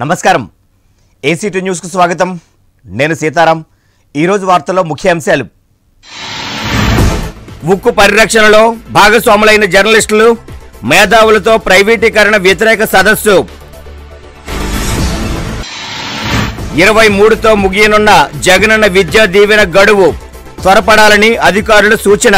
నమస్కారం ఏసీటీ న్యూస్కు స్వాగతం నేను సీతారాం ఈరోజు వార్తల్లో ముఖ్య అంశాలు ఉక్కు పరిరక్షణలో భాగస్వాములైన జర్నలిస్టులు మేధావులతో ప్రైవేటీకరణ వ్యతిరేక సదస్సు ఇరవై మూడుతో ముగియనున్న జగనన్న విద్యా దీవెన గడువు త్వరపడాలని అధికారుల సూచన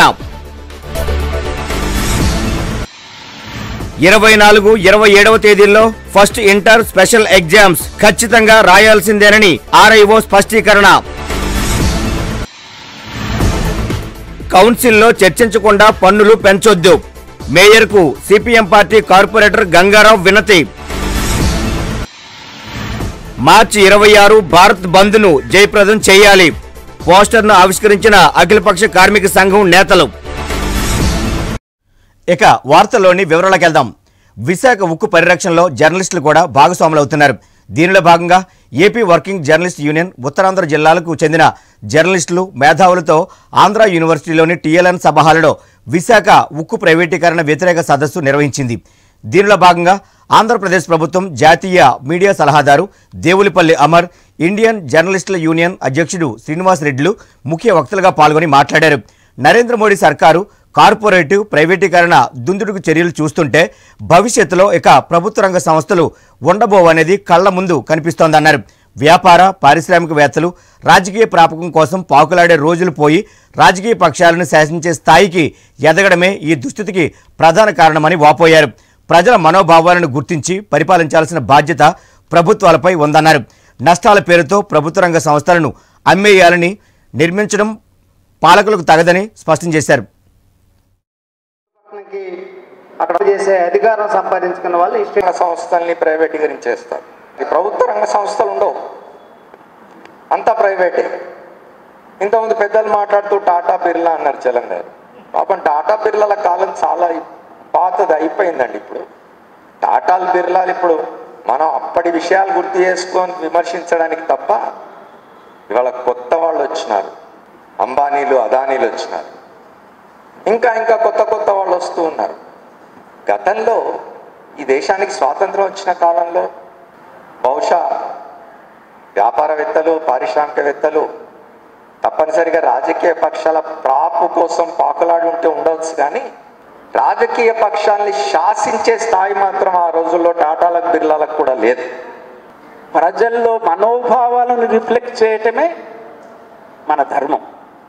ఇరవై నాలుగు ఇరవై ఏడవ తేదీల్లో ఫస్ట్ ఇంటర్ స్పెషల్ ఎగ్జామ్స్ ఖచ్చితంగా రాయాల్సిందేనని ఆర్ఐఓ స్పష్టీకరణ కౌన్సిల్లో చర్చించకుండా పన్నులు పెంచొద్దు మేయర్కు సిపిఎం పార్టీ కార్పొరేటర్ గంగారావు వినతి మార్చి ఇరవై ఆరు భారత్ బంద్ను జయప్రదం చేయాలి పోస్టర్ను ఆవిష్కరించిన అఖిలపక్ష కార్మిక సంఘం నేతలు ఇక వార్తల్లోని వివరాలకు వెళ్దాం విశాఖ ఉక్కు పరిరక్షణలో జర్నలిస్టులు కూడా భాగస్వాములు అవుతున్నారు దీనిలో భాగంగా AP working journalist union Uttarandhra జిల్లాలకు చెందిన జర్నలిస్టులు మేధావులతో ఆంధ్ర యూనివర్సిటీలోని టీఎల్ఎన్ సభహాలలో విశాఖ ఉక్కు ప్రైవేటీకరణ వ్యతిరేక సదస్సు నిర్వహించింది దీనిలో భాగంగా ఆంధ్రప్రదేశ్ ప్రభుత్వం జాతీయ మీడియా సలహాదారు దేవులపల్లి అమర్ ఇండియన్ జర్నలిస్టుల యూనియన్ అధ్యక్షుడు శ్రీనివాస్ రెడ్డిలు ముఖ్య వక్తలుగా పాల్గొని మాట్లాడారు నరేంద్ర మోడీ సర్కారు కార్పొరేటివ్ ప్రైవేటీకరణ దుందుడుకు చర్యలు చూస్తుంటే భవిష్యత్తులో ఇక ప్రభుత్వ రంగ సంస్థలు ఉండబోవనేది కళ్ల ముందు కనిపిస్తోందన్నారు వ్యాపార పారిశ్రామికవేత్తలు రాజకీయ ప్రాపకం కోసం పాకులాడే రోజులు పోయి రాజకీయ పక్షాలను శాసించే స్థాయికి ఎదగడమే ఈ దుస్థితికి ప్రధాన కారణమని వాపోయారు ప్రజల మనోభావాలను గుర్తించి పరిపాలించాల్సిన బాధ్యత ప్రభుత్వాలపై ఉందన్నారు నష్టాల పేరుతో ప్రభుత్వ రంగ సంస్థలను అమ్మేయాలని నిర్మించడం పాలకులకు తగదని స్పష్టం చేశారు మనకి అక్కడ చేసే అధికారం సంపాదించుకున్న వాళ్ళు ఇష్టం రంగ సంస్థల్ని ప్రైవేటీకరించేస్తారు ఈ ప్రభుత్వ రంగ సంస్థలు ఉండవు అంతా ప్రైవేటే ఇంతకుముందు పెద్దలు మాట్లాడుతూ టాటా బిర్లా అన్నారు చలం గారు పాపం టాటా బిర్లాల కాలం చాలా పాతది అయిపోయిందండి ఇప్పుడు టాటాలు బిర్లాలు ఇప్పుడు మనం అప్పటి విషయాలు గుర్తు చేసుకొని విమర్శించడానికి తప్ప ఇవాళ కొత్త వాళ్ళు వచ్చినారు అంబానీలు అదానీలు వచ్చినారు ఇంకా ఇంకా కొత్త కొత్త వాళ్ళు వస్తూ ఉన్నారు గతంలో ఈ దేశానికి స్వాతంత్రం వచ్చిన కాలంలో బహుశా వ్యాపారవేత్తలు పారిశ్రామికవేత్తలు తప్పనిసరిగా రాజకీయ పక్షాల ప్రాపు కోసం పాకులాడి ఉంటే ఉండవచ్చు కానీ రాజకీయ పక్షాల్ని శాసించే స్థాయి మాత్రం ఆ రోజుల్లో టాటాలకు బిర్లాలకు కూడా లేదు ప్రజల్లో మనోభావాలను రిఫ్లెక్ట్ చేయటమే మన ధర్మం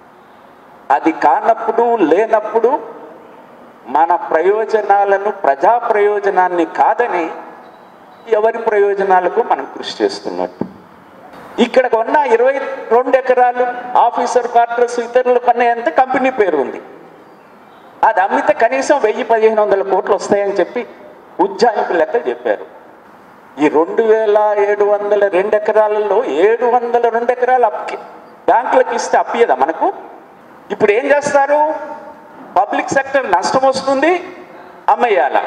అది కానప్పుడు లేనప్పుడు మన ప్రయోజనాలను ప్రజా ప్రయోజనాన్ని కాదని ఎవరి ప్రయోజనాలకు మనం కృషి చేస్తున్నట్టు ఇక్కడ కొన్న ఇరవై రెండు ఎకరాలు ఆఫీసర్ క్వార్టర్స్ ఇతరులు కొన్నాయంత కంపెనీ పేరు ఉంది అది అమ్మితే కనీసం వెయ్యి పదిహేను వందల కోట్లు వస్తాయని చెప్పి ఉజ్జాయింపు లెక్క చెప్పారు ఈ రెండు వేల ఏడు వందల రెండు ఎకరాలలో ఏడు వందల రెండు ఎకరాలు అప్కి బ్యాంకులకు ఇస్తే అప్పియదా మనకు ఇప్పుడు ఏం చేస్తారు పబ్లిక్ సెక్టర్ నష్టం వస్తుంది అమ్మేయాల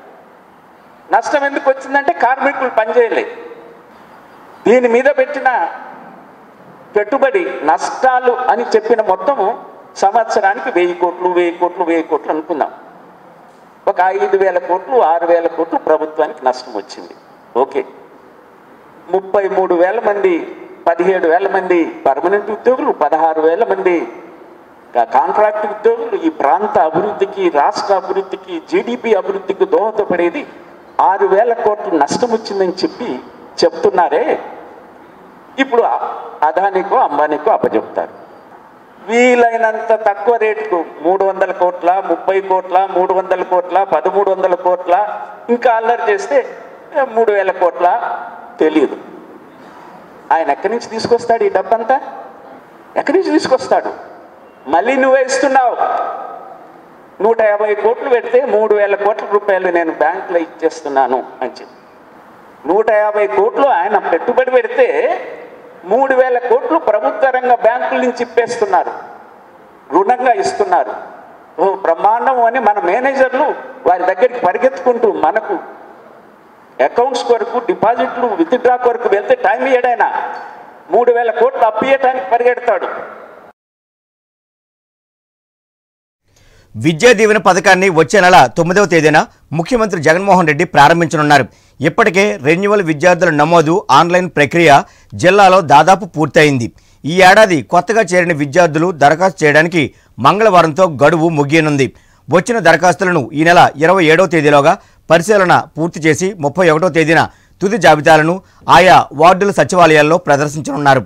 నష్టం ఎందుకు వచ్చిందంటే కార్మికులు పనిచేయలేదు దీని మీద పెట్టిన పెట్టుబడి నష్టాలు అని చెప్పిన మొత్తము సంవత్సరానికి వెయ్యి కోట్లు వెయ్యి కోట్లు వెయ్యి కోట్లు అనుకుందాం ఒక ఐదు వేల కోట్లు ఆరు వేల కోట్లు ప్రభుత్వానికి నష్టం వచ్చింది ఓకే ముప్పై మూడు వేల మంది పదిహేడు వేల మంది పర్మనెంట్ ఉద్యోగులు పదహారు వేల మంది కా- కాంట్రాక్ట్ ఉద్యోగులు ఈ ప్రాంత అభివృద్ధికి రాష్ట్ర అభివృద్ధికి జీడిపి అభివృద్ధికి దోహదపడేది ఆరు వేల కోట్లు నష్టం వచ్చిందని చెప్పి చెప్తున్నారే ఇప్పుడు అ- అదానికో అంబానీకో అప్పచెప్తారు వీలైనంత తక్కువ రేటుకు మూడు వందల కోట్ల ముప్పై కోట్ల మూడు వందల కోట్ల పదమూడు వందల కోట్ల ఇంకా అల్లరి చేస్తే ఏ, మూడు వేల కోట్ల తెలియదు ఆయన ఎక్కడి నుంచి తీసుకొస్తాడు ఈ డబ్బంతా ఎక్కడి నుంచి తీసుకొస్తాడు మళ్ళీ నువ్వే ఇస్తున్నావు నూట యాభై కోట్లు పెడితే మూడు వేల కోట్ల రూపాయలు నేను బ్యాంకులో ఇచ్చేస్తున్నాను అని చెప్పి నూట యాభై కోట్లు ఆయన పెట్టుబడి పెడితే మూడు వేల కోట్లు ప్రభుత్వ రంగ బ్యాంకుల నుంచి ఇప్పేస్తున్నారు రుణంగా ఇస్తున్నారు ఓ బ్రహ్మాండం అని మన మేనేజర్లు వారి దగ్గరికి పరిగెత్తుకుంటూ మనకు అకౌంట్స్ కొరకు డిపాజిట్లు విత్డ్రా కొరకు వెళ్తే టైం ఇయ్యడైనా మూడు వేల కోట్లు అప్పియటానికి పరిగెడతాడు విద్యా దీవెన పథకాన్ని వచ్చే నెల తొమ్మిదవ తేదీన ముఖ్యమంత్రి జగన్మోహన్ రెడ్డి ప్రారంభించనున్నారు ఇప్పటికే రెన్యువల్ విద్యార్థుల నమోదు ఆన్లైన్ ప్రక్రియ జిల్లాలో దాదాపు పూర్తయింది ఈ ఏడాది కొత్తగా చేరిన విద్యార్థులు దరఖాస్తు చేయడానికి మంగళవారంతో గడువు ముగియనుంది వచ్చిన దరఖాస్తులను ఈ నెల ఇరవై ఏడవ తేదీలోగా పరిశీలన పూర్తి చేసి ముప్పై ఒకటో తేదీన తుది జాబితాలను ఆయా వార్డుల సచివాలయాల్లో ప్రదర్శించనున్నారు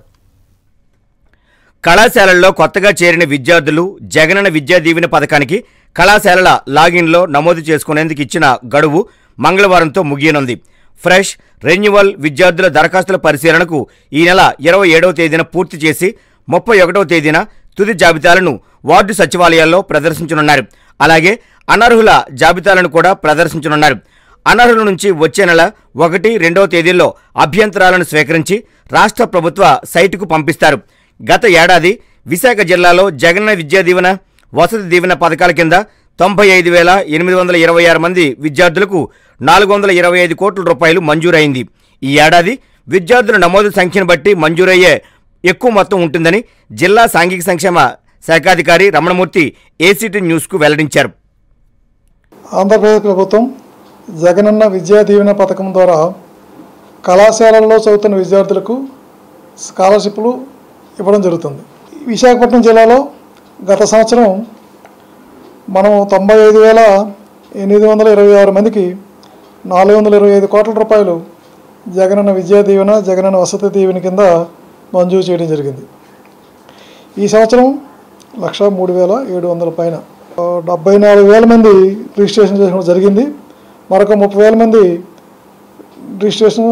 కళాశాలల్లో కొత్తగా చేరిన విద్యార్థులు జగనన్న విద్యా దీవెన పథకానికి కళాశాలల లాగిన్లో నమోదు చేసుకునేందుకు ఇచ్చిన గడువు మంగళవారంతో ముగియనుంది ఫ్రెష్ రెన్యువల్ విద్యార్థుల దరఖాస్తుల పరిశీలనకు ఈ నెల ఇరవై ఏడవ తేదీన పూర్తి చేసి ముప్పై ఒకటవ తేదీన తుది జాబితాలను వార్డు సచివాలయాల్లో ప్రదర్శించనున్నారు అలాగే అనర్హుల జాబితాలను కూడా ప్రదర్శించనున్నారు అనర్హుల నుంచి వచ్చే నెల ఒకటి రెండవ తేదీల్లో అభ్యంతరాలను స్వీకరించి రాష్ట్ర ప్రభుత్వ సైటుకు పంపిస్తారు గత ఏడాది విశాఖ జిల్లాలో జగనన్న విద్యా దీవెన వసతి దీవెన పథకాల కింద తొంభై ఐదు వేల ఎనిమిది వందల ఇరవై ఆరు మంది విద్యార్థులకు నాలుగు వందల ఇరవై ఐదు కోట్ల రూపాయలు మంజూరైంది ఈ ఏడాది విద్యార్థుల నమోదు సంఖ్యను బట్టి మంజూరయ్యే ఎక్కువ మొత్తం ఉంటుందని జిల్లా సాంఘిక సంక్షేమ శాఖాధికారి రమణమూర్తి ఏసీటీ న్యూస్కు వెల్లడించారు ఆంధ్రప్రదేశ్ ప్రభుత్వం జగనన్న విద్యా దీవెన పథకం ద్వారా కళాశాలల్లో చదువుతున్న విద్యార్థులకు స్కాలర్షిప్లు ఇవ్వడం జరుగుతుంది విశాఖపట్నం జిల్లాలో గత సంవత్సరం మనం తొంభై ఐదు వేల ఎనిమిది వందల ఇరవై ఆరు మందికి నాలుగు వందల ఇరవై ఐదు కోట్ల రూపాయలు జగనన్న విద్యా దీవెన జగనన్న వసతి దీవెన కింద మంజూరు చేయడం జరిగింది ఈ సంవత్సరం లక్ష మూడు వేల ఏడు వందల పైన ఆ, డెబ్బై నాలుగు వేల మంది రిజిస్ట్రేషన్ చేసుకోవడం జరిగింది మరొక ముప్పై వేల మంది రిజిస్ట్రేషన్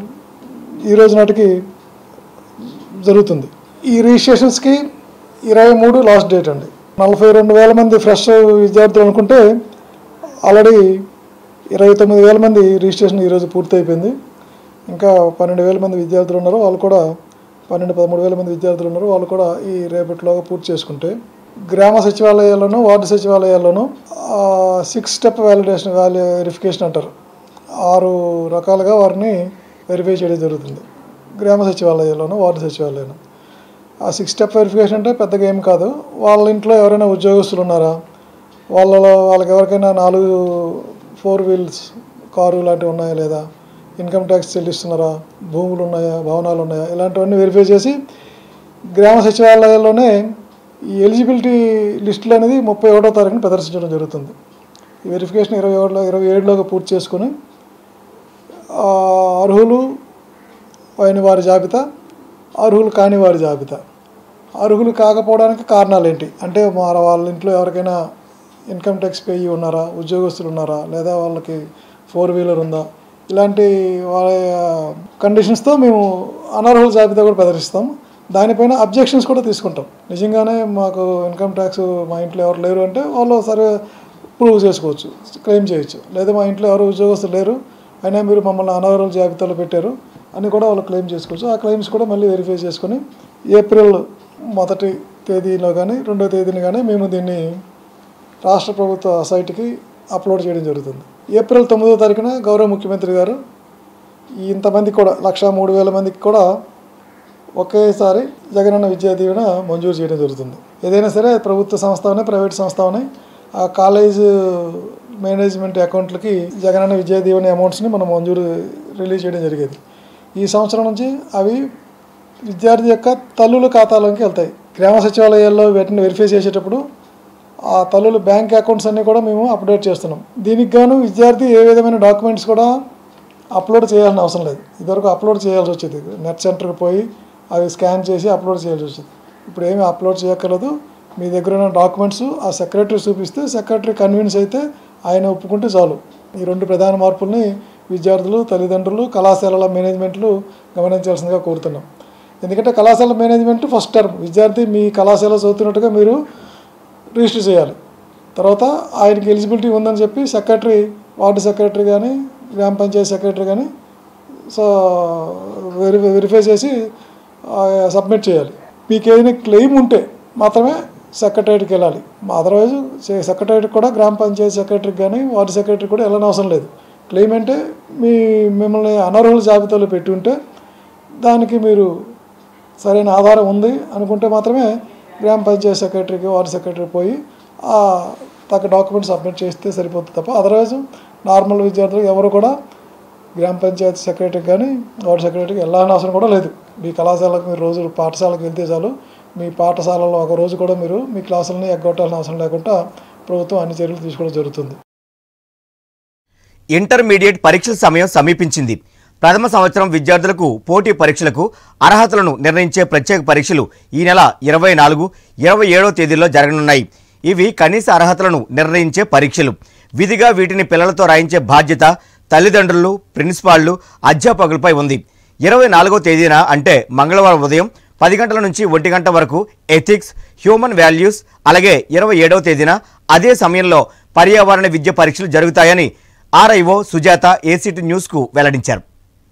ఈ రోజు నాటికి జరుగుతుంది ఈ రిజిస్ట్రేషన్స్కి ఇరవై మూడు లాస్ట్ డేట్ అండి నలభై రెండు వేల మంది ఫ్రెష్ విద్యార్థులు అనుకుంటే ఆల్రెడీ ఇరవై తొమ్మిది వేల మంది రిజిస్ట్రేషన్ ఈరోజు పూర్తి అయిపోయింది ఇంకా పన్నెండు వేల మంది విద్యార్థులు ఉన్నారు వాళ్ళు కూడా పన్నెండు పదమూడు వేల మంది విద్యార్థులు ఉన్నారు వాళ్ళు కూడా ఈ రేపటిలోగా పూర్తి చేసుకుంటే గ్రామ సచివాలయాల్లోనూ వార్డు సచివాలయాల్లోనూ సిక్స్ స్టెప్ వ్యాలిడేషన్ వ్యాలి వెరిఫికేషన్ అంటారు ఆరు రకాలుగా వారిని వెరిఫై చేయడం జరుగుతుంది గ్రామ సచివాలయాల్లోనూ వార్డు సచివాలయంలో ఆ సిక్స్ స్టెప్ వెరిఫికేషన్ అంటే పెద్దగా ఏం కాదు వాళ్ళ ఇంట్లో ఎవరైనా ఉద్యోగస్తులు ఉన్నారా వాళ్ళలో వాళ్ళకి ఎవరికైనా నాలుగు ఫోర్ వీల్స్ కారు లాంటివి ఉన్నాయా లేదా ఇన్కమ్ ట్యాక్స్ చెల్లిస్తున్నారా భూములు ఉన్నాయా భవనాలు ఉన్నాయా ఇలాంటివన్నీ వెరిఫై చేసి గ్రామ సచివాలయాల్లోనే ఈ ఎలిజిబిలిటీ లిస్టులు అనేది ముప్పై ఒకటో తారీఖున ప్రదర్శించడం జరుగుతుంది ఈ వెరిఫికేషన్ ఇరవై ఒకటిలో ఇరవై ఏడులోగా పూర్తి చేసుకొని ఆ, అర్హులు అయిన వారి జాబితా అర్హులు కాని వారి జాబితా అర్హులు కాకపోవడానికి కారణాలు ఏంటి అంటే మా వాళ్ళ ఇంట్లో ఎవరికైనా ఇన్కమ్ ట్యాక్స్ పేయి ఉన్నారా ఉద్యోగస్తులు ఉన్నారా లేదా వాళ్ళకి ఫోర్ వీలర్ ఉందా ఇలాంటి వాళ్ళ కండిషన్స్తో మేము అనర్హుల జాబితా కూడా ప్రదర్శిస్తాం దానిపైన అబ్జెక్షన్స్ కూడా తీసుకుంటాం నిజంగానే మాకు ఇన్కమ్ ట్యాక్స్ మా ఇంట్లో ఎవరు లేరు అంటే వాళ్ళు సరే ప్రూవ్ చేసుకోవచ్చు క్లెయిమ్ చేయొచ్చు లేదా మా ఇంట్లో ఎవరు ఉద్యోగస్తులు లేరు అయినా మీరు మమ్మల్ని అనర్హుల జాబితాలో పెట్టారు అని కూడా వాళ్ళు క్లెయిమ్ చేసుకోవచ్చు ఆ క్లెయిమ్స్ కూడా మళ్ళీ వెరిఫై చేసుకొని ఏప్రిల్ మొదటి తేదీలో కానీ రెండో తేదీని కానీ మేము దీన్ని రాష్ట్ర ప్రభుత్వ సైట్కి అప్లోడ్ చేయడం జరుగుతుంది ఏప్రిల్ తొమ్మిదో తారీఖున గౌరవ ముఖ్యమంత్రి గారు ఈ ఇంతమందికి కూడా లక్ష మూడు వేల మందికి కూడా ఒకేసారి జగనన్న విద్యా దీవెన మంజూరు చేయడం జరుగుతుంది ఏదైనా సరే ప్రభుత్వ సంస్థ అవని ప్రైవేట్ సంస్థ అవని ఆ కాలేజ్ మేనేజ్మెంట్ అకౌంట్లకి జగనన్న విద్యా దీవెన అమౌంట్స్ని మనం మంజూరు రిలీజ్ చేయడం జరిగేది ఈ సంవత్సరం నుంచి అవి విద్యార్థి యొక్క తల్లుల ఖాతాలోకి వెళ్తాయి గ్రామ సచివాలయాల్లో వీటిని వెరిఫై చేసేటప్పుడు ఆ తల్లుల బ్యాంక్ అకౌంట్స్ అన్నీ కూడా మేము అప్డేట్ చేస్తున్నాం దీనికి గాను విద్యార్థి ఏ విధమైన డాక్యుమెంట్స్ కూడా అప్లోడ్ చేయాల్సిన అవసరం లేదు ఇదివరకు అప్లోడ్ చేయాల్సి వచ్చేది నెట్ సెంటర్కి పోయి అవి స్కాన్ చేసి అప్లోడ్ చేయాల్సి వచ్చేది ఇప్పుడు ఏమీ అప్లోడ్ చేయక్కర్లేదు మీ దగ్గర ఉన్న డాక్యుమెంట్స్ ఆ సెక్రటరీ చూపిస్తే సెక్రటరీ కన్విన్స్ అయితే ఆయన ఒప్పుకుంటే చాలు ఈ రెండు ప్రధాన మార్పుల్ని విద్యార్థులు తల్లిదండ్రులు కళాశాలల మేనేజ్మెంట్లు గమనించాల్సిందిగా కోరుతున్నాం ఎందుకంటే కళాశాల మేనేజ్మెంట్ ఫస్ట్ టర్మ్ విద్యార్థి మీ కళాశాల చదువుతున్నట్టుగా మీరు రిజిస్టర్ చేయాలి తర్వాత ఆయనకి ఎలిజిబిలిటీ ఉందని చెప్పి సెక్రటరీ వార్డు సెక్రటరీ కానీ గ్రామ పంచాయతీ సెక్రటరీ కానీ సో వెరిఫై వెరిఫై చేసి సబ్మిట్ చేయాలి మీకు ఏదైనా క్లెయిమ్ ఉంటే మాత్రమే సెక్రటరీకి వెళ్ళాలి అదర్వైజ్ సెక్రటరీకి కూడా గ్రామ పంచాయతీ సెక్రటరీకి కానీ వార్డు సెక్రటరీ కూడా వెళ్ళని అవసరం లేదు క్లెయిమ్ అంటే మీ మిమ్మల్ని అనర్హుల జాబితాలో పెట్టి ఉంటే దానికి మీరు సరైన ఆధారం ఉంది అనుకుంటే మాత్రమే గ్రామ పంచాయతీ సెక్రటరీకి వార్డు సెక్రటరీ పోయి ఆ తగ్గ డాక్యుమెంట్ సబ్మిట్ చేస్తే సరిపోతుంది తప్ప అదర్వైజ్ నార్మల్ విద్యార్థులు ఎవరు కూడా గ్రామ పంచాయతీ సెక్రటరీకి కానీ వార్డు సెక్రటరీకి వెళ్ళాలని అవసరం కూడా లేదు మీ కళాశాలకు మీరు రోజు పాఠశాలకు వెళ్తే చాలు మీ పాఠశాలలో ఒక రోజు కూడా మీరు మీ క్లాసులని ఎగ్గొట్టాల్సిన అవసరం లేకుండా ప్రభుత్వం అన్ని చర్యలు తీసుకోవడం జరుగుతుంది ఇంటర్మీడియట్ పరీక్షల సమయం సమీపించింది ప్రథమ సంవత్సరం విద్యార్థులకు పోటీ పరీక్షలకు అర్హతలను నిర్ణయించే ప్రత్యేక పరీక్షలు ఈ నెల ఇరవై నాలుగు ఇరవై ఏడో తేదీల్లో జరగనున్నాయి ఇవి కనీస అర్హతలను నిర్ణయించే పరీక్షలు విధిగా వీటిని పిల్లలతో రాయించే బాధ్యత తల్లిదండ్రులు ప్రిన్సిపాళ్లు అధ్యాపకులపై ఉంది ఇరవై నాలుగో తేదీన అంటే మంగళవారం ఉదయం పది గంటల నుంచి ఒంటి గంట వరకు ఎథిక్స్ హ్యూమన్ వాల్యూస్ అలాగే ఇరవై ఏడవ తేదీన అదే సమయంలో పర్యావరణ విద్య పరీక్షలు జరుగుతాయని ఆర్ఐఓ సుజాత ఏసీటీ న్యూస్కు వెల్లడించారు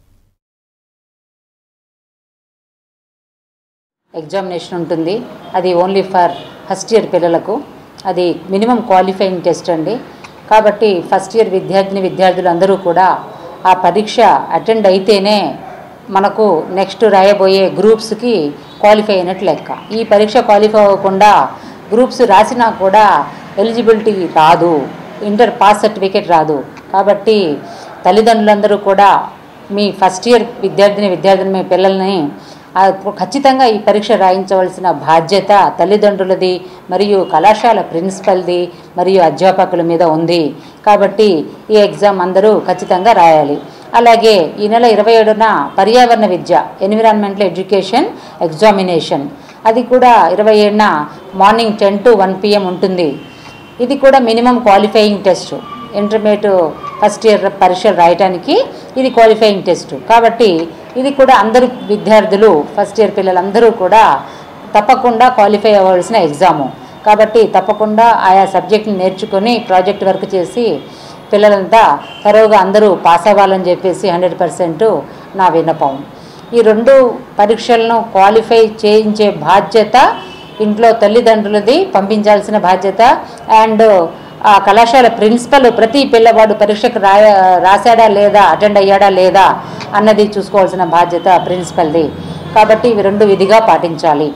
ఎగ్జామినేషన్ ఉంటుంది అది ఓన్లీ ఫర్ ఫస్ట్ ఇయర్ పిల్లలకు అది మినిమం క్వాలిఫైయింగ్ టెస్ట్ అండి కాబట్టి ఫస్ట్ ఇయర్ విద్యార్థిని విద్యార్థులు అందరూ కూడా ఆ పరీక్ష అటెండ్ అయితేనే మనకు నెక్స్ట్ రాయబోయే గ్రూప్స్కి క్వాలిఫై అయినట్టు లెక్క ఈ పరీక్ష క్వాలిఫై అవ్వకుండా గ్రూప్స్ రాసినా కూడా ఎలిజిబిలిటీ రాదు ఇంటర్ పాస్ సర్టిఫికేట్ రాదు కాబట్టి తల్లిదండ్రులందరూ కూడా మీ ఫస్ట్ ఇయర్ విద్యార్థిని విద్యార్థిని మీ పిల్లల్ని ఆ ఖచ్చితంగా ఈ పరీక్ష రాయించవలసిన బాధ్యత తల్లిదండ్రులది మరియు కళాశాల ప్రిన్సిపల్ది మరియు అధ్యాపకుల మీద ఉంది కాబట్టి ఈ ఎగ్జామ్ అందరూ ఖచ్చితంగా రాయాలి అలాగే ఈ నెల ఇరవై ఏడున పర్యావరణ విద్య ఎన్విరాన్మెంటల్ ఎడ్యుకేషన్ ఎగ్జామినేషన్ అది కూడా ఇరవై ఏడున morning ten to one PM ఉంటుంది ఇది కూడా minimum qualifying test intermediate first year పరీక్షలు రాయడానికి ఇది క్వాలిఫైయింగ్ టెస్ట్ కాబట్టి ఇది కూడా అందరు విద్యార్థులు ఫస్ట్ ఇయర్ పిల్లలందరూ కూడా తప్పకుండా క్వాలిఫై అవ్వాల్సిన ఎగ్జాము కాబట్టి తప్పకుండా ఆయా సబ్జెక్ట్ని నేర్చుకొని ప్రాజెక్ట్ వర్క్ చేసి పిల్లలంతా తరువుగా అందరూ పాస్ అవ్వాలని చెప్పేసి హండ్రెడ్ పర్సెంట్ నా విన్నపం ఈ రెండు పరీక్షలను క్వాలిఫై చేయించే బాధ్యత ఇంట్లో తల్లిదండ్రులది పంపించాల్సిన బాధ్యత అండ్ ఆ కళాశాల ప్రిన్సిపల్ ప్రతి పిల్లవాడు పరీక్షకు రా రాశాడా లేదా అటెండ్ అయ్యాడా లేదా అన్నది చూసుకోవాల్సిన బాధ్యత ప్రిన్సిపల్ది కాబట్టి ఇవి రెండు విధిగా పాటించాలి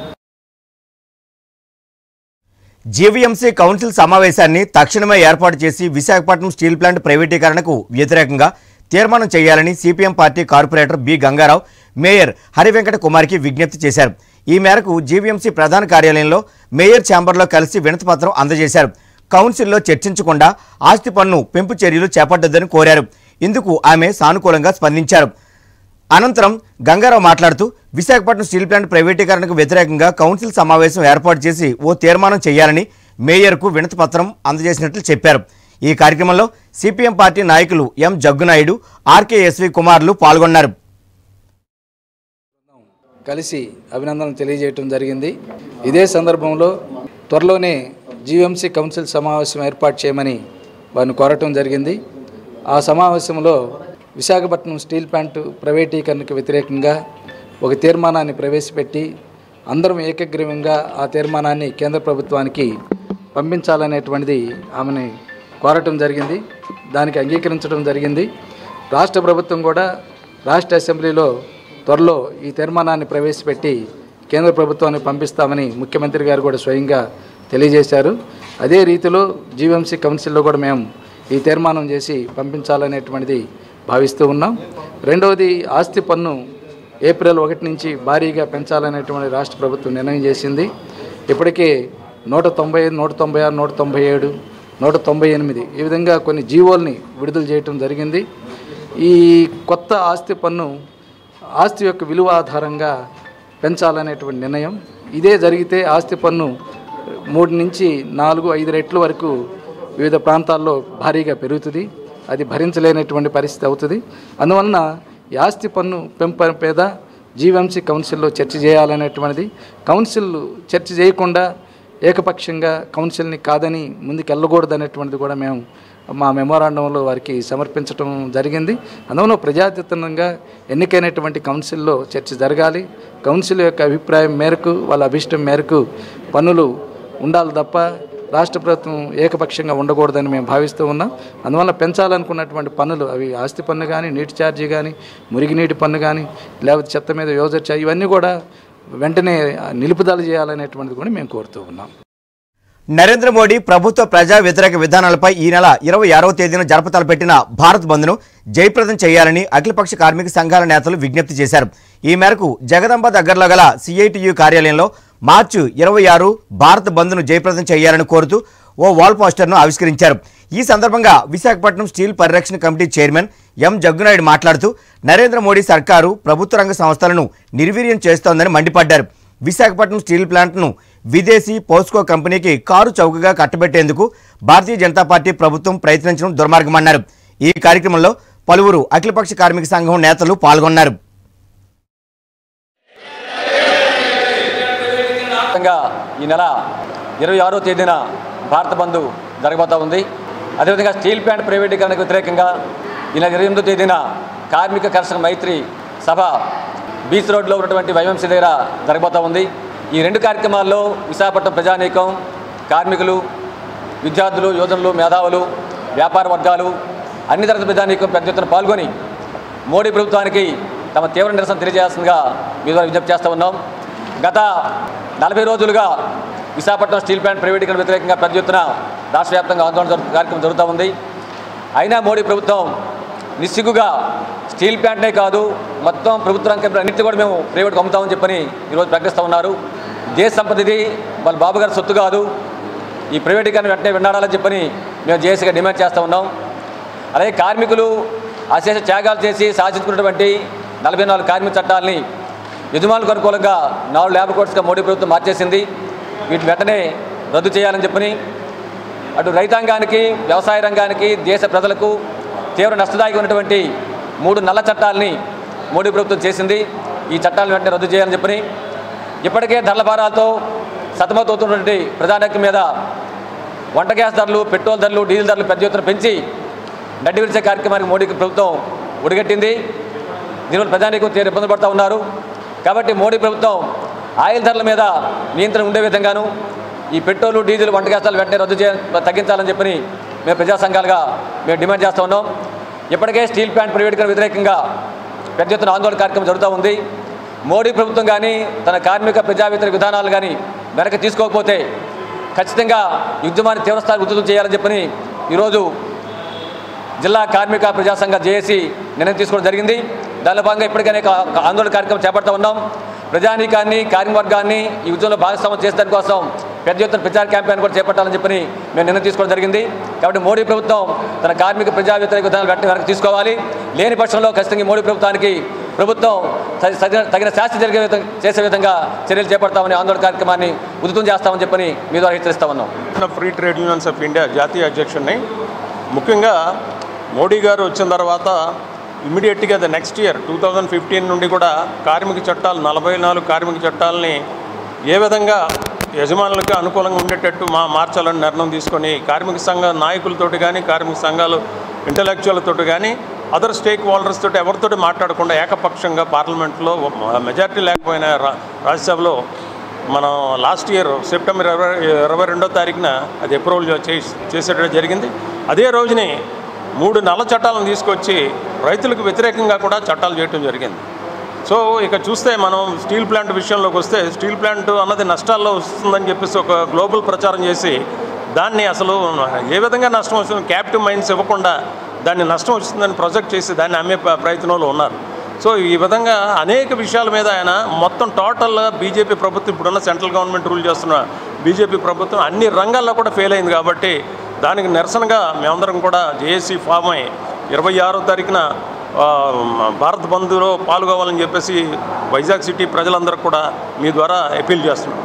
జీవీఎంసీ కౌన్సిల్ సమావేశాన్ని తక్షణమే ఏర్పాటు చేసి విశాఖపట్నం స్టీల్ ప్లాంట్ ప్రైవేటీకరణకు వ్యతిరేకంగా తీర్మానం చేయాలని CPM party corporator B Gangarao mayor Harivenkata కుమార్కి విజ్ఞప్తి చేశారు ఈ మేరకు జీవీఎంసీ ప్రధాన కార్యాలయంలో మేయర్ ఛాంబర్లో కలిసి వినతిపత్రం అందజేశారు కౌన్సిల్లో చర్చించకుండా ఆస్తి పన్ను పెంపు చర్యలు చేపట్టొద్దని కోరారు ఇందుకు ఆమె సానుకూలంగా స్పందించారు అనంతరం గంగారావు మాట్లాడుతూ విశాఖపట్నం స్టీల్ ప్లాంట్ ప్రైవేటీకరణకు వ్యతిరేకంగా కౌన్సిల్ సమావేశం ఏర్పాటు చేసి ఓ తీర్మానం చేయాలని మేయర్కు వినతిపత్రం అందజేసినట్లు చెప్పారు ఈ కార్యక్రమంలో సిపిఎం పార్టీ నాయకులు ఎం జగ్గునాయుడు ఆర్కేఎస్వి కుమార్లు పాల్గొన్నారు కలిసి అభినందనలు తెలియజేయటం జరిగింది ఇదే సందర్భంలో త్వరలోనే జీవీఎంసీ కౌన్సిల్ సమావేశం ఏర్పాటు చేయమని వారిని కోరటం జరిగింది ఆ సమావేశంలో విశాఖపట్నం స్టీల్ ప్లాంట్ ప్రైవేటీకరణకు వ్యతిరేకంగా ఒక తీర్మానాన్ని ప్రవేశపెట్టి అందరం ఏకగ్రీవంగా ఆ తీర్మానాన్ని కేంద్ర ప్రభుత్వానికి పంపించాలనేటువంటిది ఆమెని కోరటం జరిగింది దానికి అంగీకరించడం జరిగింది రాష్ట్ర ప్రభుత్వం కూడా రాష్ట్ర అసెంబ్లీలో త్వరలో ఈ తీర్మానాన్ని ప్రవేశపెట్టి కేంద్ర ప్రభుత్వానికి పంపిస్తామని ముఖ్యమంత్రి గారు కూడా స్వయంగా తెలియజేశారు అదే రీతిలో జీవీఎంసీ కౌన్సిల్లో కూడా మేము ఈ తీర్మానం చేసి పంపించాలనేటువంటిది భావిస్తూ ఉన్నాం రెండవది ఆస్తి పన్ను ఏప్రిల్ ఒకటి నుంచి భారీగా పెంచాలనేటువంటి రాష్ట్ర ప్రభుత్వం నిర్ణయం చేసింది ఇప్పటికే నూట తొంభై ఐదు నూట తొంభై ఆరు నూట తొంభై ఏడు నూట తొంభై ఎనిమిది ఈ విధంగా కొన్ని జీవోల్ని విడుదల చేయటం జరిగింది ఈ కొత్త ఆస్తి పన్ను ఆస్తి యొక్క విలువ ఆధారంగా పెంచాలనేటువంటి నిర్ణయం ఇదే జరిగితే ఆస్తి పన్ను మూడు నుంచి నాలుగు ఐదు రెట్ల వరకు వివిధ ప్రాంతాల్లో భారీగా పెరుగుతుంది అది భరించలేనటువంటి పరిస్థితి అవుతుంది అందువలన ఈ ఆస్తి పన్ను పెంప పేద జీవీఎంసీ కౌన్సిల్లో చర్చ చేయాలనేటువంటిది కౌన్సిల్ చర్చ చేయకుండా ఏకపక్షంగా కౌన్సిల్ని కాదని ముందుకు వెళ్ళకూడదు అనేటువంటిది కూడా మేము మా మెమోరాండంలో వారికి సమర్పించడం జరిగింది అందువల్ల ప్రజాతీతంగా ఎన్నికైనటువంటి కౌన్సిల్లో చర్చ జరగాలి కౌన్సిల్ యొక్క అభిప్రాయం మేరకు వాళ్ళ అభిష్టం మేరకు పన్నులు ఉండాలి తప్ప రాష్ట్ర ప్రభుత్వం ఏకపక్షంగా ఉండకూడదని మేము భావిస్తూ ఉన్నాం అందువల్ల పెంచాలనుకున్నటువంటి పన్నులు అవి ఆస్తి పన్ను కానీ నీటి ఛార్జీ కానీ మురిగినీటి పన్ను కానీ లేకపోతే చెత్త మీద యోజర్ ఛార్జీ ఇవన్నీ కూడా వెంటనే నిలుపుదల చేయాలనేటువంటిది కూడా మేము కోరుతూ ఉన్నాం నరేంద్ర మోడీ ప్రభుత్వ ప్రజా వ్యతిరేక విధానాలపై ఈ నెల ఇరవై ఆరవ తేదీన జరపతలపెట్టిన భారత్ బంద్ను జయప్రదం చేయాలని అఖిలపక్ష కార్మిక సంఘాల నేతలు విజ్ఞప్తి చేశారు ఈ మేరకు జగదంబ దగ్గరలో గల సిఐటియు కార్యాలయంలో మార్చి ఇరవై ఆరు భారత్ బంద్ను జయప్రదం చేయాలని కోరుతూ ఓ వాల్ పోస్టర్ను ఆవిష్కరించారు ఈ సందర్భంగా విశాఖపట్నం స్టీల్ పరిరక్షణ కమిటీ చైర్మన్ ఎం జగ్గునాయుడు మాట్లాడుతూ నరేంద్ర మోడీ సర్కారు ప్రభుత్వ రంగ సంస్థలను నిర్వీర్యం చేస్తోందని మండిపడ్డారు విశాఖపట్నం స్టీల్ ప్లాంట్ను విదేశీ పోస్కో కంపెనీకి కారు చౌకగా కట్టబెట్టేందుకు భారతీయ జనతా పార్టీ ప్రభుత్వం ప్రయత్నించడం దుర్మార్గమన్నారు ఈ కార్యక్రమంలో పలువురు అఖిలపక్ష కార్మిక సంఘం నేతలు పాల్గొన్నారు వ్యాప్తంగా ఈ నెల ఇరవై ఆరో తేదీన భారత బంద్ జరగబోతా ఉంది అదేవిధంగా స్టీల్ ప్లాంట్ ప్రైవేటీకరణకు వ్యతిరేకంగా ఈ నెల ఇరవై ఎనిమిదో తేదీన కార్మిక కర్షక మైత్రి సభ బీచ్ రోడ్లో ఉన్నటువంటి వైఎంసీ దగ్గర జరగబోతా ఉంది ఈ రెండు కార్యక్రమాల్లో విశాఖపట్నం ప్రజానీకం కార్మికులు విద్యార్థులు యోజనలు మేధావులు వ్యాపార వర్గాలు అన్ని తరగతి ప్రజానీకం పెద్ద ఎత్తున పాల్గొని మోడీ ప్రభుత్వానికి తమ తీవ్ర నిరసన తెలియజేస్తుందిగా మీ ద్వారా విజ్ఞప్తి చేస్తూ ఉన్నాం గత నలభై రోజులుగా విశాఖపట్నం స్టీల్ ప్లాంట్ ప్రైవేటీకరణ వ్యతిరేకంగా పెద్ద ఎత్తున రాష్ట్ర వ్యాప్తంగా ఆందోళన జరు- కార్యక్రమం జరుగుతూ ఉంది అయినా మోడీ ప్రభుత్వం నిస్సిగ్గుగా స్టీల్ ప్లాంట్నే కాదు మొత్తం ప్రభుత్వ రంగ కంపెనీలు అన్నింటినీ కూడా మేము ప్రైవేట్కి అమ్ముతామని చెప్పని ఈరోజు ప్రకటిస్తూ ఉన్నారు దేశ సంపద ఇది వాళ్ళ బాబు గారి సొత్తు కాదు ఈ ప్రైవేటీకరణ వెంటనే విన్నాడాలని చెప్పని మేము జేఏసీగా డిమాండ్ చేస్తూ ఉన్నాం అలాగే కార్మికులు అశేష త్యాగాలు చేసి సాధించుకున్నటువంటి నలభై నాలుగు కార్మిక చట్టాలని యజమానులకు అనుకూలంగా నాలుగు లేబర్ కోడ్స్గా మోడీ ప్రభుత్వం మార్చేసింది వీటిని వెంటనే రద్దు చేయాలని చెప్పని అటు రైతాంగానికి వ్యవసాయ రంగానికి దేశ ప్రజలకు తీవ్ర నష్టదాయకమైనటువంటి మూడు నల్ల చట్టాలని మోడీ ప్రభుత్వం చేసింది ఈ చట్టాలను వెంటనే రద్దు చేయాలని చెప్పని ఇప్పటికే ధరల భారాలతో సతమతవుతున్నటువంటి ప్రధానకి మీద వంట గ్యాస్ ధరలు పెట్రోల్ ధరలు డీజిల్ ధరలు పెద్ద ఎత్తున పెంచి నడ్డి విరిచే కార్యక్రమానికి మోడీ ప్రభుత్వం ఒడిగట్టింది దీనివల్ల ప్రజానీకం తీవ్ర ఇబ్బందులు పడుతూ ఉన్నారు కాబట్టి మోడీ ప్రభుత్వం ఆయిల్ ధరల మీద నియంత్రణ ఉండే విధంగాను ఈ పెట్రోల్ డీజిల్ వంట గ్యాస్ ధరలు వెంటనే రద్దు చేయ తగ్గించాలని చెప్పని మేము ప్రజా సంఘాలుగా మేము డిమాండ్ చేస్తూ ఉన్నాం ఇప్పటికే స్టీల్ ప్లాంట్ ప్రైవేటీకరణ వ్యతిరేకంగా పెద్ద ఎత్తున ఆందోళన కార్యక్రమం జరుగుతూ ఉంది మోడీ ప్రభుత్వం కానీ తన కార్మిక ప్రజా వ్యతిరేక విధానాలు కానీ వెనక్కి తీసుకోకపోతే ఖచ్చితంగా ఈ ఉద్యమాన్ని తీవ్రస్థాయి ఉధృతం చేయాలని చెప్పని ఈరోజు జిల్లా కార్మిక ప్రజా సంఘ జేఏసీ నిర్ణయం తీసుకోవడం జరిగింది దానిలో భాగంగా ఇప్పటికైనా కా- కా- ఆందోళన కార్యక్రమం చేపడతా ఉన్నాం ప్రజానీకాన్ని కార్మిక వర్గాన్ని ఈ ఉద్యమంలో భాగస్వామ్యం చేసే దానికోసం పెద్ద ఎత్తున ప్రచార క్యాంపెయిన్ కూడా చేపట్టాలని చెప్పని మేము నిర్ణయం తీసుకోవడం జరిగింది కాబట్టి మోడీ ప్రభుత్వం తన కార్మిక ప్రజా వ్యతిరేక విధానాలు వెంటనే వెనక్కి తీసుకోవాలి లేని పక్షంలో ఖచ్చితంగా ఈ మోడీ ప్రభుత్వానికి ప్రభుత్వం త- తగిన తగిన శాస్తి జరిగే విధంగా చేసే విధంగా చర్యలు చేపడతామని ఆందోళన కార్యక్రమాన్ని ఉధృతం చేస్తామని చెప్పని మీ ద్వారా హెచ్చరిస్తా ఉన్నాం free trade unions of India జాతీయ అధ్యక్షుడిని ముఖ్యంగా మోడీ గారు వచ్చిన తర్వాత ఇమీడియట్గా the next year two thousand fifteen నుండి కూడా కార్మిక చట్టాలు నలభై నాలుగు కార్మిక చట్టాలని ఏ విధంగా యజమానులకు అనుకూలంగా ఉండేటట్టు మా మార్చాలని నిర్ణయం తీసుకొని కార్మిక సంఘ నాయకులతోటి కానీ కార్మిక సంఘాలు ఇంటలెక్చువల్తోటి కానీ అదర్ స్టేక్ హోల్డర్స్ తోటి ఎవరితోటి మాట్లాడకుండా ఏకపక్షంగా పార్లమెంట్లో మెజారిటీ లేకపోయినా రా- రాజ్యసభలో మనం లాస్ట్ ఇయర్ సెప్టెంబర్ ఇరవై ఇరవై రెండో తారీఖున అది అప్రూవల్ చేసి చేసేటట్టు జరిగింది అదే రోజుని మూడు నల్ల చట్టాలను తీసుకొచ్చి రైతులకు వ్యతిరేకంగా కూడా చట్టాలు చేయటం జరిగింది సో ఇక చూస్తే మనం స్టీల్ ప్లాంట్ విషయంలోకి వస్తే స్టీల్ ప్లాంట్ అన్నది నష్టాల్లో వస్తుందని చెప్పేసి ఒక గ్లోబల్ ప్రచారం చేసి దాన్ని అసలు ఏ విధంగా నష్టం వస్తుంది క్యాపిటివ్ మైన్స్ ఇవ్వకుండా దాన్ని నష్టం వస్తుందని ప్రొజెక్ట్ చేసి దాన్ని అమ్మే ప్ర- ప్రయత్నంలో ఉన్నారు సో ఈ విధంగా అనేక విషయాల మీద ఆయన మొత్తం టోటల్ బీజేపీ ప్రభుత్వం ఇప్పుడున్న సెంట్రల్ గవర్నమెంట్ రూల్ చేస్తున్న బీజేపీ ప్రభుత్వం అన్ని రంగాల్లో కూడా ఫెయిల్ అయింది కాబట్టి దానికి నిరసనగా మేమందరం కూడా జేఏసీ ఫామ్ అయి ఇరవై ఆరో తారీఖున ఆ, భారత్ బంద్లో పాల్గొవాలని చెప్పేసి వైజాగ్ సిటీ ప్రజలందరూ కూడా మీ ద్వారా అపీల్ చేస్తున్నాం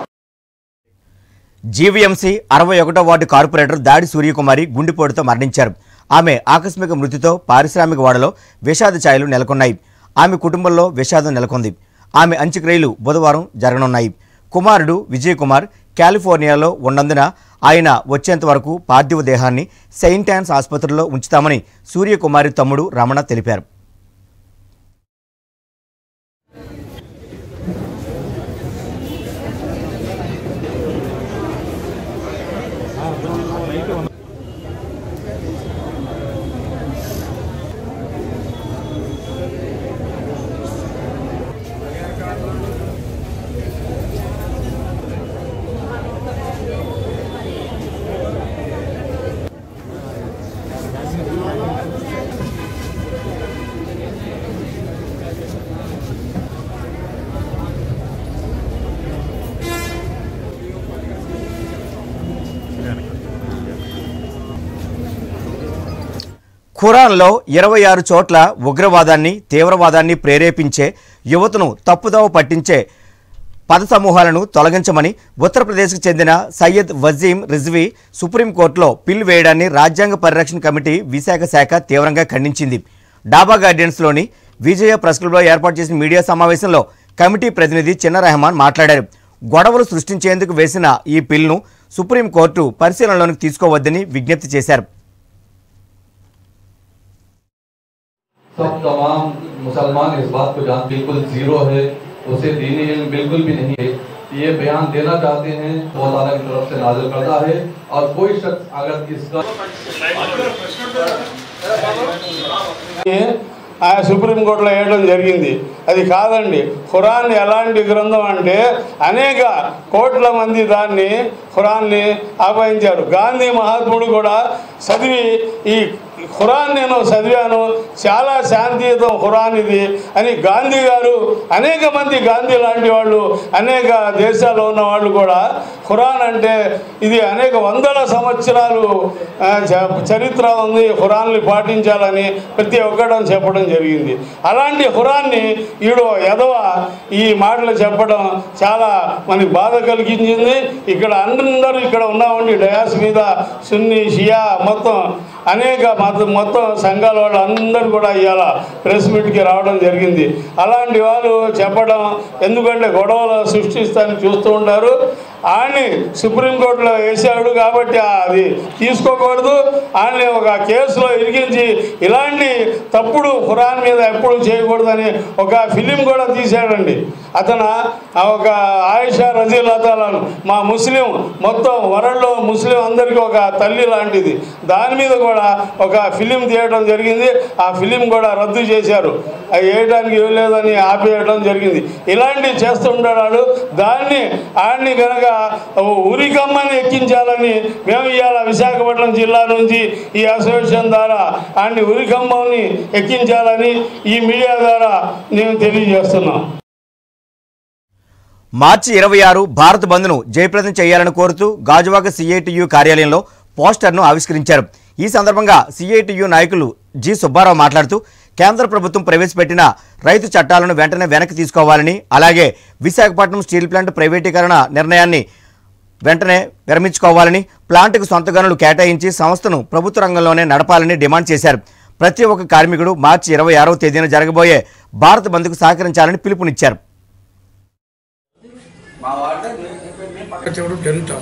జీవీఎంసీ అరవై ఒకటో వార్డు కార్పొరేటర్ దాడి సూర్యకుమారి గుండెపోటుతో మరణించారు ఆమె ఆకస్మిక మృతితో పారిశ్రామిక వాడలో విషాద ఛాయలు నెలకొన్నాయి ఆమె కుటుంబంలో విషాదం నెలకొంది ఆమె అంత్యక్రియలు బుధవారం జరగనున్నాయి కుమారుడు విజయ్ కుమార్ కాలిఫోర్నియాలో ఉన్నందున ఆయన వచ్చేంత వరకు పార్థివ దేహాన్ని సెయింట్ యాన్స్ ఆసుపత్రిలో ఉంచుతామని సూర్యకుమారి తమ్ముడు రమణ తెలిపారు ఖురాన్లో ఇరవై ఆరు చోట్ల ఉగ్రవాదాన్ని తీవ్రవాదాన్ని ప్రేరేపించే యువతను తప్పుదోవ పట్టించే పద సమూహాలను తొలగించమని ఉత్తరప్రదేశ్కు చెందిన సయ్యద్ వజీం రిజ్వీ సుప్రీంకోర్టులో పిల్ వేయడాన్ని రాజ్యాంగ పరిరక్షణ కమిటీ విశాఖ శాఖ తీవ్రంగా ఖండించింది డాబా గార్డెన్స్లోని విజయ ప్రెస్ క్లబ్లో ఏర్పాటు చేసిన మీడియా సమావేశంలో కమిటీ ప్రతినిధి చిన్న రెహమాన్ మాట్లాడారు గొడవలు సృష్టించేందుకు వేసిన ఈ పిల్ను సుప్రీంకోర్టు పరిశీలనలోకి తీసుకోవద్దని విజ్ఞప్తి చేశారు सब तमाम मुसलमान इस बात को जान बिल्कुल जीरो है उसे दीनी इल्म बिल्कुल भी नहीं है ये बयान देना चाहते हैं तो अल्लाह ताला की तरफ से नाजिल करता है और कोई शख्स अगर इसका ఆ సుప్రీంకోర్టులో వేయడం జరిగింది అది కాదండి ఖురాన్ ఎలాంటి గ్రంథం అంటే అనేక కోట్ల మంది దాన్ని ఖురాన్ని ఆపాదించారు గాంధీ మహాత్ముడు కూడా చదివి ఈ ఖురాన్ నేను చదివాను చాలా శాంతియుతం ఖురాన్ ఇది అని గాంధీ గారు అనేక మంది గాంధీ లాంటి వాళ్ళు అనేక దేశాల్లో ఉన్న వాళ్ళు కూడా ఖురాన్ అంటే ఇది అనేక వందల సంవత్సరాలు ఆ, చ- చరిత్ర ఉంది ఖురాన్ని పాటించాలని ప్రతి ఒక్కడం చెప్పడం జరిగింది అలాంటి ఖురాన్ని ఈడో ఎదవ ఈ మాటలు చెప్పడం చాలా మనకి బాధ కలిగించింది ఇక్కడ అందరూ ఇక్కడ ఉన్నామండి డయాస్ మీద సున్ని షియా మొత్తం అనేక మత మొత్తం సంఘాల వాళ్ళు అందరూ కూడా ఇవాళ ప్రెస్ మీట్కి రావడం జరిగింది అలాంటి వాళ్ళు చెప్పడం ఎందుకంటే గొడవలు సృష్టిస్తానికి చూస్తూ ఉంటారు ఆయన్ని సుప్రీంకోర్టులో వేసాడు కాబట్టి అది తీసుకోకూడదు ఆయన్ని ఒక కేసులో ఇరికించి ఇలాంటి తప్పుడు ఖురాన్ మీద ఎప్పుడు చేయకూడదని ఒక ఫిలిం కూడా తీశాడండి అతను ఆ ఒక ఆయిషా రజీలతాలను మా ముస్లిం మొత్తం వరల్డ్లో ముస్లిం అందరికీ ఒక తల్లి లాంటిది దాని మీద కూడా ఒక ఫిలిం తీయడం జరిగింది ఆ ఫిలిం కూడా రద్దు చేశారు అది వేయడానికి ఏం లేదని ఆపేయడం జరిగింది ఇలాంటివి చేస్తుంటాడు దాన్ని ఆయన్ని కనుక ఉరికమ్మని ఎక్కించాలని మేము ఇవాళ విశాఖపట్నం జిల్లా నుంచి ఈ అసోసియేషన్ ద్వారా ఆయన్ని ఉరికమ్మని ఎక్కించాలని ఈ మీడియా ద్వారా నేను తెలియజేస్తున్నాం మార్చి ఇరవై ఆరు భారత్ బంద్ను జయప్రదం చేయాలని కోరుతూ గాజువాక సిఐటియు కార్యాలయంలో పోస్టర్ను ఆవిష్కరించారు ఈ సందర్భంగా సిఐటియు నాయకులు జి సుబ్బారావు మాట్లాడుతూ కేంద్ర ప్రభుత్వం ప్రవేశపెట్టిన రైతు చట్టాలను వెంటనే వెనక్కి తీసుకోవాలని అలాగే విశాఖపట్నం స్టీల్ ప్లాంట్ ప్రైవేటీకరణ నిర్ణయాన్ని వెంటనే విరమించుకోవాలని ప్లాంట్కు సొంత గనులు కేటాయించి సంస్థను ప్రభుత్వ రంగంలోనే నడపాలని డిమాండ్ చేశారు ప్రతి ఒక్క కార్మికుడు మార్చి ఇరవై ఆరవ తేదీన జరగబోయే భారత్ బంద్కు సహకరించాలని పిలుపునిచ్చారు చెప్పడం జరుగుతాం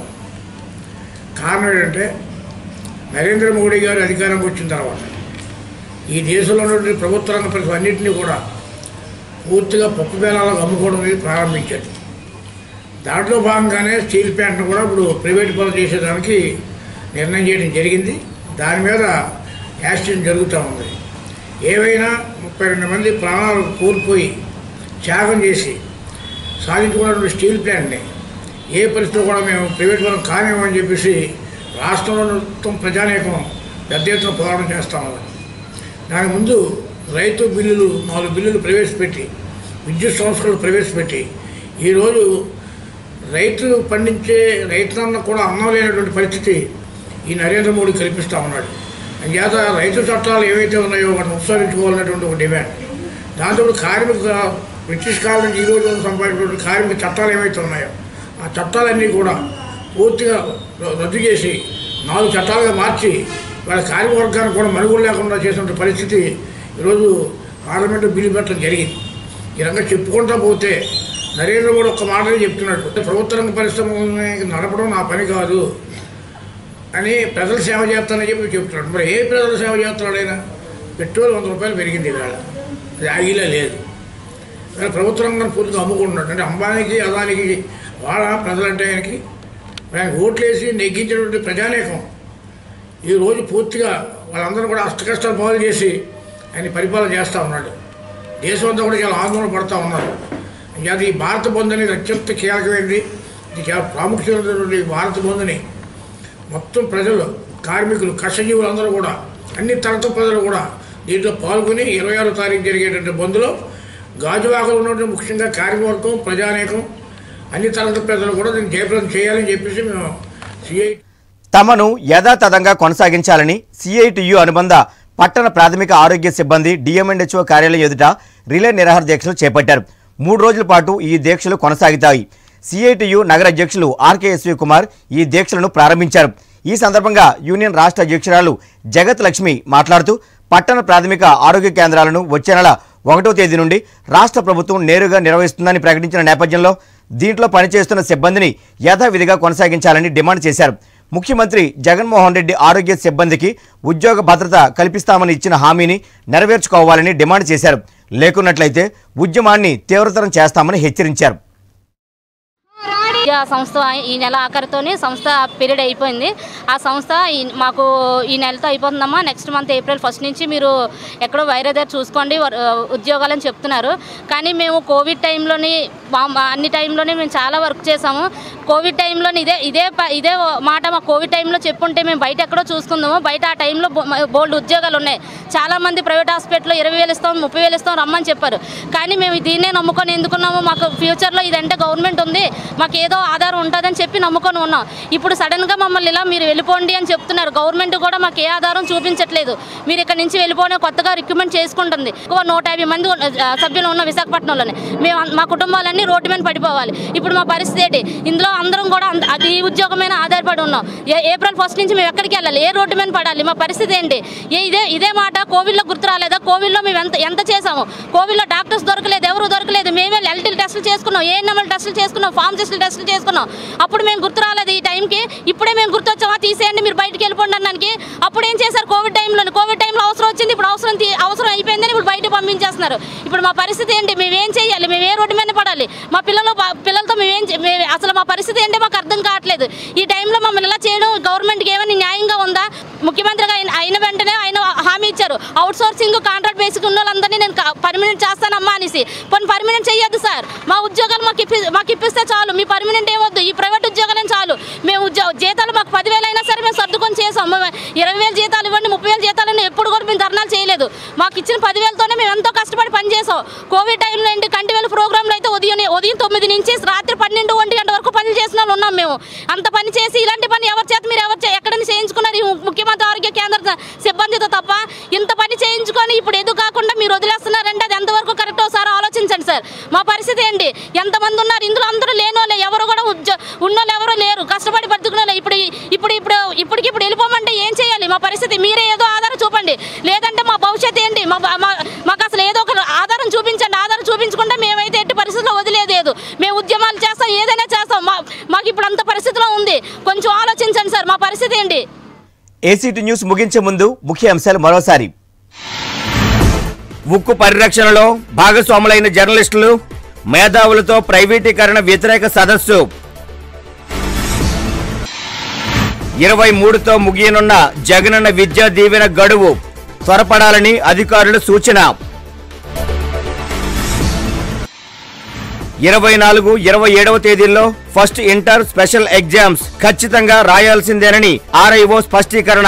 కారణం ఏంటంటే నరేంద్ర మోడీ గారు అధికారంకి వచ్చిన తర్వాత ఈ దేశంలో ఉన్నటువంటి ప్రభుత్వ రంగ పరిశ్రమ అన్నింటినీ కూడా పూర్తిగా పప్పు బేలాలకు అమ్ముకోవడం అనేది ప్రారంభించాడు దాంట్లో భాగంగానే స్టీల్ ప్లాంట్ను కూడా ఇప్పుడు ప్రైవేట్ పనులు చేసేదానికి నిర్ణయం చేయడం జరిగింది దాని మీద యాక్సిడెంట్ జరుగుతూ ఉంది ఏవైనా ముప్పై రెండు మంది ప్రాణాలు కోల్పోయి త్యాగం చేసి సాధించుకున్నటువంటి స్టీల్ ప్లాంట్ని ఏ పరిస్థితిలో కూడా మేము ప్రైవేట్ పరం కానివ్వమని చెప్పేసి రాష్ట్రంలో మొత్తం ప్రజానేకం పెద్ద ఎత్తున పోరాటం చేస్తా ఉన్నారు దాని ముందు రైతు బిల్లులు నాలుగు బిల్లులు ప్రవేశపెట్టి విద్యుత్ సంస్థలు ప్రవేశపెట్టి ఈరోజు రైతు పండించే రైతులన్న కూడా అన్నం లేనటువంటి పరిస్థితి ఈ నరేంద్ర మోడీ కల్పిస్తూ ఉన్నాడు అంచేత రైతు చట్టాలు ఏవైతే ఉన్నాయో వాటిని ఉపసరించుకోవాలనేటువంటి ఒక డిమాండ్ దాంతో కార్మిక బ్రిటిష్ కాలం నుంచి ఈ రోజు సంపాదించినటువంటి కార్మిక చట్టాలు ఏవైతే ఉన్నాయో ఆ చట్టాలన్నీ కూడా పూర్తిగా ర- రద్దు చేసి నాలుగు చట్టాలుగా మార్చి వాళ్ళ కార్మిక వర్గానికి కూడా మనుగోలు లేకుండా చేసినటువంటి పరిస్థితి ఈరోజు పార్లమెంటు బిల్లు పెట్టడం జరిగింది ఈ రంగం చెప్పుకుంటా పోతే నరేంద్ర మోడీ ఒక్క మాటనే చెప్తున్నాడు ప్రభుత్వ రంగ పరిశ్రమని నడపడం నా పని కాదు అని ప్రజల సేవ చేస్తానని చెప్పి చెప్తున్నాడు మరి ఏ ప్రజల సేవ చేస్తున్నాడు ఆయన పెట్రోల్ వంద రూపాయలు పెరిగింది ఇవాళ అది ఆగిలే లేదు కానీ ప్రభుత్వ రంగం పూర్తిగా అమ్ముకుంటున్నాడు అంటే అంబానీకి అదానికి వాళ్ళ ప్రజలంటే ఆయనకి ఆయన ఓట్లేసి నెగ్గించినటువంటి ప్రజానేకం ఈరోజు పూర్తిగా వాళ్ళందరూ కూడా అష్టకష్టాలు పాలు చేసి ఆయన పరిపాలన చేస్తూ ఉన్నాడు దేశం అంతా కూడా చాలా ఆందోళన పడుతూ ఉన్నారు అది ఈ భారత బంద్ అనేది అత్యంత కీలకమైనది ఇది చాలా ప్రాముఖ్యమైనటువంటి ఈ భారత బంద్ని మొత్తం ప్రజలు కార్మికులు కష్టజీవులు అందరూ కూడా అన్ని తరగతి ప్రజలు కూడా దీంట్లో పాల్గొని ఇరవై ఆరో తారీఖు జరిగేటువంటి బంద్లో గాజువాకలు ఉన్నటువంటి ముఖ్యంగా కార్మికవర్గం ప్రజానేకం అన్ని తరగతి ప్రజలు కూడా దీన్ని జయప్రదం చేయాలని చెప్పేసి మేము సిఐ తమను యథాతథంగా కొనసాగించాలని సిఐటియు అనుబంధ పట్టణ ప్రాథమిక ఆరోగ్య సిబ్బంది డిఎంఎండ్హెచ్ఓ కార్యాలయం ఎదుట రిలే నిరాహార దీక్షలు చేపట్టారు మూడు రోజుల పాటు ఈ దీక్షలు కొనసాగుతాయి సిఐటియు నగర అధ్యక్షులు ఆర్కేఎస్వి కుమార్ ఈ దీక్షలను ప్రారంభించారు ఈ సందర్భంగా యూనియన్ రాష్ట్ర అధ్యక్షురాలు జగత్ లక్ష్మి మాట్లాడుతూ పట్టణ ప్రాథమిక ఆరోగ్య కేంద్రాలను వచ్చే నెల ఒకటో తేదీ నుండి రాష్ట్ర ప్రభుత్వం నేరుగా నిర్వహిస్తుందని ప్రకటించిన నేపథ్యంలో దీంట్లో పనిచేస్తున్న సిబ్బందిని యథావిధిగా కొనసాగించాలని డిమాండ్ చేశారు ముఖ్యమంత్రి జగన్మోహన్ రెడ్డి ఆరోగ్య సిబ్బందికి ఉద్యోగ భద్రత కల్పిస్తామని ఇచ్చిన హామీని నెరవేర్చుకోవాలని డిమాండ్ చేశారు లేకున్నట్లయితే ఉద్యమాన్ని తీవ్రతరం చేస్తామని హెచ్చరించారు ఆ సంస్థ ఈ నెల ఆఖరితోనే సంస్థ పీరియడ్ అయిపోయింది ఆ సంస్థ ఈ- మాకు ఈ నెలతో అయిపోతుందమ్మా నెక్స్ట్ మంత్ ఏప్రిల్ ఫస్ట్ నుంచి మీరు ఎక్కడో వైరే దగ్గర చూసుకోండి వర్- ఉద్యోగాలని చెప్తున్నారు కానీ మేము కోవిడ్ టైంలోని మా- మా అన్ని టైంలోనే మేము చాలా వర్క్ చేసాము కోవిడ్ టైంలోని ఇదే ఇదే ప- ఇదే మాట మా కోవిడ్ టైంలో చెప్పుంటే మేము బయట ఎక్కడో చూసుకుందాము బయట ఆ టైంలో బోల్డ్ ఉద్యోగాలు ఉన్నాయి చాలామంది ప్రైవేట్ హాస్పిటల్లో ఇరవై వేలు ఇస్తాం ముప్పై వేలు ఇస్తాం రమ్మని చెప్పారు కానీ మేము దీన్నే నమ్ముకొని ఎందుకున్నాము మాకు ఫ్యూచర్లో ఇదంటే గవర్నమెంట్ ఉంది మాకు ఏదో ఆధారం ఉంటుందని చెప్పి నమ్ముకొని ఉన్నాం ఇప్పుడు సడన్గా మమ్మల్ని ఇలా మీరు వెళ్ళిపోండి అని చెప్తున్నారు గవర్నమెంట్ కూడా మాకు ఏ ఆధారం చూపించట్లేదు మీరు ఇక్కడ నుంచి వెళ్ళిపోయిన కొత్తగా రిక్రూట్మెంట్ చేసుకుంటుంది ఎక్కువ నూట యాభై మంది ఉన్న- ఆ, సభ్యులు ఉన్న విశాఖపట్నంలోనే మేము అన్- మా కుటుంబాలన్నీ రోడ్డు మీద పడిపోవాలి ఇప్పుడు మా పరిస్థితి ఏంటి ఇందులో అందరం కూడా అంద- అది ఈ ఉద్యోగం మీద ఆధారపడి ఉన్నాం ఏ ఏప్రిల్ ఫస్ట్ నుంచి మేము ఎక్కడికి వెళ్ళాలి ఏ రోడ్డు మీద పడాలి మా పరిస్థితి ఏంటి ఏ ఇదే ఇదే మాట కోవిడ్లో గుర్తు రాలేదా కోవిడ్లో మేము ఎంత ఎంత చేసాము కోవిడ్లో డాక్టర్స్ దొరకలేదు ఎవరు దొరకలేదు మేమే ఎల్టీలు టెస్టులు చేసుకున్నాం ఏఎన్ఎంఎల్ టెస్టులు చేసుకున్నాం ఫామ్ టెస్టులు టెస్టులు చేసుకున్నాం అప్పుడు మేము గుర్తు రాలేదు ఈ టైంకి ఇప్పుడే మేము గుర్తొచ్చామా తీసేయండి మీరు బయటికి వెళ్ళిపోండి అన్నానికి అప్పుడు ఏం చేశారు కోవిడ్ టైంలో కోవిడ్ టైంలో అవసరం వచ్చింది ఇప్పుడు అవసరం తీ- అవసరం అయిపోయిందని ఇప్పుడు బయట పంపించేస్తున్నారు ఇప్పుడు మా పరిస్థితి ఏంటి మేము ఏం చేయాలి మేము ఏ రోడ్డు మీద పడాలి మా పిల్లలు బా- పిల్లలతో మేమేం చే- మే- అసలు మా పరిస్థితి ఏంటో మాకు అర్థం కావట్లేదు ఈ టైంలో మమ్మల్ని ఇలా చేయడం గవర్నమెంట్కి ఏమైనా న్యాయంగా ఉందా ముఖ్యమంత్రిగా అయిన అయిన వెంటనే ఆయన హామీ ఇచ్చారు అవుట్ సోర్సింగ్ కాంట్రాక్ట్ బేసిక్ ఉన్న వాళ్ళందరినీ నేను పర్మనెంట్ చేస్తానమ్మా అనేసి కొన్ని పర్మనెంట్ చేయొద్దు సార్ మా ఉద్యోగాలు మాకు ఇప్పి మాకు ఇప్పిస్తే చాలు మీ పర్మనెంట్ ఏమొద్దు ఈ ప్రైవేట్ ఉద్యోగాలే చాలు మేము ఉద్యోగ జీతాలు మాకు పదివేలు అయినా సరే మేము సర్దుకొని చేసాం మేము ఇరవై వేలు జీతాలు ఇవ్వండి ముప్పై వేలు జీతాలు ఎప్పుడు కూడా మేము ధర్నాలు చేయలేదు మాకు ఇచ్చిన పదివేలతోనే మేము ఎంతో కష్టపడి పనిచేసాం కోవిడ్ టైంలో ఏంటి కంటి వేల ప్రోగ్రాంలో అయితే ఉదయం ఉదయం తొమ్మిది నుంచి రాత్రి పన్నెండు ఒంటి గంట వరకు పనులు చేసిన వాళ్ళు ఉన్నాం మేము అంత పని చేసి ఇలాంటి పని ఎవరి చేత మీరు ఎవరు చే- ఎక్కడ నుంచి చేయించుకున్నారు ఈ ముఖ్యమంత్రి ఆరోగ్య కేంద్ర సిబ్బందితో తప్ప ఇంత పని చేయించుకొని ఇప్పుడు ఎదుగు కాకుండా మీరు వదిలేస్తున్నారంటే అది ఎంతవరకు కరెక్ట్ ఒకసారి ఆలోచించండి సార్ మా పరిస్థితి ఏంటి ఎంతమంది ఉన్నారు ఇందులో అందరూ లేని వాళ్ళే ఎవరు కూడా ఉద్యో ఉన్నోళ్ళు ఎవరు లేరు కష్టపడి బతుకునే వాళ్ళు. ఇప్పుడు ఇప్పుడు ఇప్పుడు ఇప్పటికి ఇప్పుడు వెళ్ళిపోమంటే ఏం చేయాలి మా పరిస్థితి మీరే ఏదో ఆధారం చూపండి లేదంటే మా భవిష్యత్తు ఏంటి మా మా- మాకు అసలు ఏదో ఒక ఆధారం చూపించండి ఆధారం చూపించుకుంటే మేమైతే ఎట్టి పరిస్థితుల్లో వదిలేదు మేము ఉద్యమాలు చేస్తాం ఏదైనా చేస్తాం మా మాకు ఇప్పుడు అంత పరిస్థితిలో ఉంది కొంచెం ఆలోచించండి సార్ మా పరిస్థితి ఏంటి ఏసీటీ న్యూస్ ముగించే ముందు ముఖ్య అంశాలు మరోసారి ఉక్కు పరిరక్షణలో భాగస్వాములైన జర్నలిస్టులు మేధావులతో ప్రైవేటీకరణ వ్యతిరేక సదస్సు ఇరవై మూడుతో ముగియనున్న జగనన్న విద్యా దీవెన గడువు త్వరపడాలని అధికారుల సూచన ఇరవై నాలుగు ఇరవై ఏడవ తేదీల్లో ఫస్ట్ ఇంటర్ స్పెషల్ ఎగ్జామ్స్ ఖచ్చితంగా రాయాల్సిందేనని ఆర్ఐఓ స్పష్టీకరణ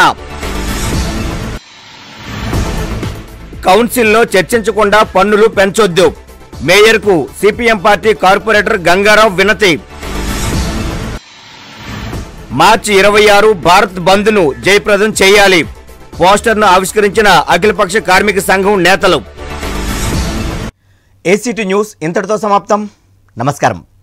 కౌన్సిల్లో చర్చించకుండా పన్నులు పెంచొద్దు మేయర్కు సిపిఎం పార్టీ కార్పొరేటర్ గంగారావు వినతి మార్చి ఇరవై ఆరు భారత్ బంద్ను జయప్రదం చేయాలి పోస్టర్ను ఆవిష్కరించిన అఖిలపక్ష కార్మిక సంఘం నేతలు ఏసీటీ న్యూస్ ఇంతటితో సమాప్తం నమస్కారం